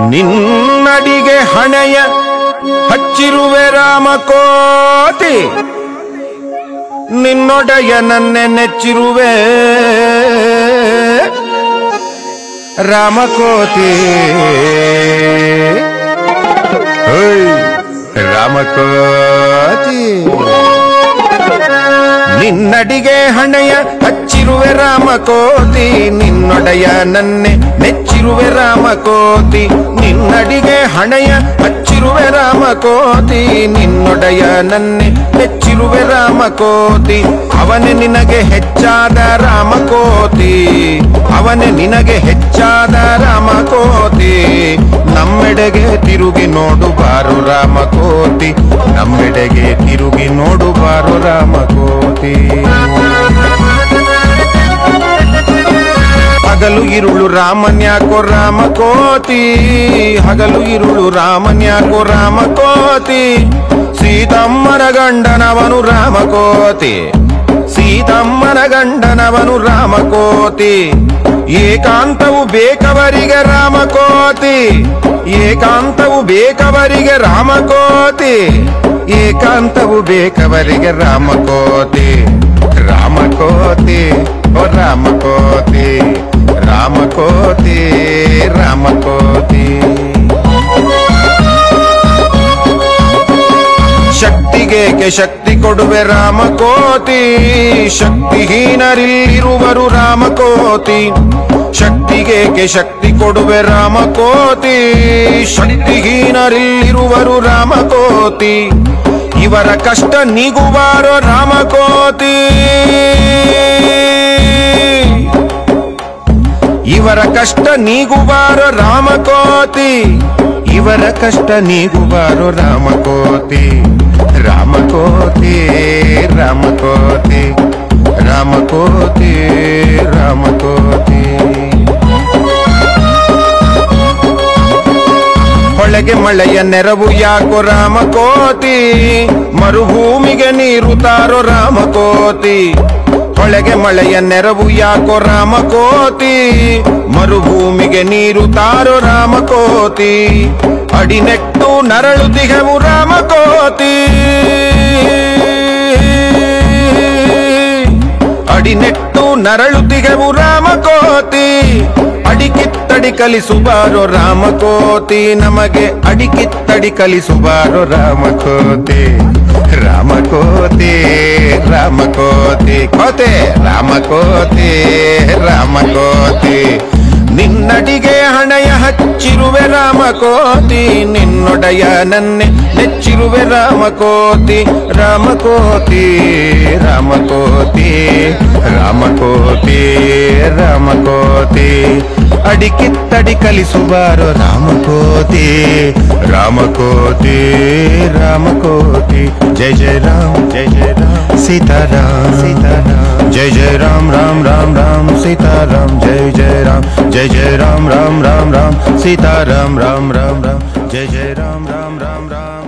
ನಿನ್ನಡಿಗೆ ಹಣೆಯ ಹಚ್ಚಿರುವೆ ರಾಮಕೋತಿ ನಿನ್ನೊಡೆಯ ನನ್ನೆ ನೆಚ್ಚಿರುವೆ ರಾಮಕೋತಿ ಓಯ್, ರಾಮಕೋತಿ ನಿನ್ನಡಿಗೆ ಹಣೆಯ ಹಚ್ಚಿರುವೆ ರಾಮಕೋತಿ ನಿನ್ನೊಡೆಯ ನನ್ನೆ ನೆಚ್ಚಿರುವೆ ರಾಮಕೋತಿ ನಿನ್ನಡಿಗೆ ಹಣೆಯ ಹಚ್ಚಿರುವೆ ರಾಮಕೋತಿ ನಿನ್ನೊಡೆಯ ನನ್ನೆ ನೆಚ್ಚಿರುವೆ ರಾಮಕೋತಿ ಅವನೇ ನಿನಗೆ ಹೆಚ್ಚಾದ ರಾಮಕೋತಿ ಅವನೇ ನಿನಗೆ ಹೆಚ್ಚಾದ ರಾಮಕೋತಿ ನಮ್ಮೆಡೆಗೆ ತಿರುಗಿ ನೋಡು ಬಾರು ರಾಮಕೋತಿ ನಮ್ಮೆಡೆಗೆ ತಿರುಗಿ ನೋಡು ಬಾರು ರಾಮಕೋತಿ ಹಗಲು ಇರುಳು ರಾಮನ್ಯಾಕೋ ರಾಮಕೋತಿ ಹಗಲು ಇರುಳು ರಾಮನ್ಯಾಕೋ ರಾಮಕೋತಿ ಸೀತಮ್ಮನ ಗಂಡನವನು ರಾಮಕೋತಿ ಸೀತಮ್ಮನ ಗಂಡನವನು ರಾಮಕೋತಿ ಏಕಾಂತವು ಬೇಕವರಿಗೆ ರಾಮಕೋತಿ ಏಕಾಂತವು ಬೇಕವರಿಗೆ ರಾಮಕೋತಿ ಏಕಾಂತವು ಬೇಕವರಿಗೆ ರಾಮಕೋತಿ ರಾಮಕೋತಿ ಓ ರಾಮಕೋತಿ ರಾಮಕೋತಿ ರಾಮಕೋತಿ ಶಕ್ತಿಗೇಕೆ ಶಕ್ತಿ ಕೊಡುವೆ ರಾಮಕೋತಿ ಶಕ್ತಿಹೀನರಿಲ್ಲಿರುವರು ರಾಮಕೋತಿ ಶಕ್ತಿಗೇಕೆ ಶಕ್ತಿ ಕೊಡುವೆ ರಾಮಕೋತಿ ಶಕ್ತಿಹೀನರಿಲ್ಲಿರುವರು ರಾಮಕೋತಿ ಇವರ ಕಷ್ಟ ನೀಗುವಾರೋ ರಾಮಕೋತಿ ಇವರ ಕಷ್ಟ ನೀಗುವಾರೋ ರಾಮಕೋತಿ ಇವರ ಕಷ್ಟ ನೀಗುವಾರೋ ರಾಮಕೋತಿ ರಾಮಕೋತಿ ರಾಮಕೋತಿ ರಾಮಕೋತಿ ರಾಮಕೋತಿ ಹೊಳೆಗೆ ಮಳೆಯ ನೆರವು ಯಾಕೋ ರಾಮಕೋತಿ ಮರುಭೂಮಿಗೆ ನೀರು ತಾರೋ ರಾಮಕೋತಿ ಹೊಳೆಗೆ ಮಳೆಯ ನೆರವು ಯಾಕೋ ರಾಮಕೋತಿ ಮರುಭೂಮಿಗೆ ನೀರು ತಾರೋ ರಾಮಕೋತಿ ಅಡಿನೆಟ್ಟು ನರಳು ದಿಗವು ರಾಮಕೋತಿ ಅಡಿನೆಟ್ಟು ನರಳು ದಿಗವು ರಾಮಕೋತಿ ಅಡಿಕಿತ್ತಡಿ ಕಲಿಸುಬಾರೋ ರಾಮಕೋತಿ ನಮಗೆ ಅಡಿಕಿತ್ತಡಿ ಕಲಿಸುಬಾರೋ ರಾಮಕೋತಿ ರಾಮಕೋತಿ ರಾಮಕೋತಿ ಕೋತೆ ರಾಮಕೋತಿ ರಾಮಕೋತಿ ನಿನ್ನಡಿಗೆ ಹಣೆಯ ಹಚ್ಚಿರುವೆ ರಾಮಕೋತಿ ನಿನ್ನೊಡೆಯ ನನ್ನೆ ನೆಚ್ಚಿರುವೆ ರಾಮಕೋತಿ ರಾಮಕೋತಿ ರಾಮಕೋತಿ ರಾಮಕೋತಿ ರಾಮಕೋತಿ ಅಡಿಕಿತ್ತಡಿ ಕಲಿಸುವಾರೋ ರಾಮಕೋತಿ ರಾಮಕೋತಿ ರಾಮಕೋತಿ ಜಯ ಜಯ ರಾಮ್ ಜಯ ಜಯ ರಾಮ್ ಸೀತಾರಾಮ್ ಸೀತಾರಾಮ್ ಜಯ ಜಯ ರಾಮ್ ರಾಮ್ ರಾಮ್ ರಾಮ್ ಸೀತಾರಾಮ್ ಜಯ ಜಯ ರಾಮ್ ಜಯ ಜಯ ರಾಮ್ ರಾಮ್ ರಾಮ್ ರಾಮ್ ಸೀತಾರಾಮ್ ರಾಮ್ ರಾಮ್ ರಾಮ್ ಜಯ ಜಯ ರಾಮ್ ರಾಮ್ ರಾಮ್ ರಾಮ್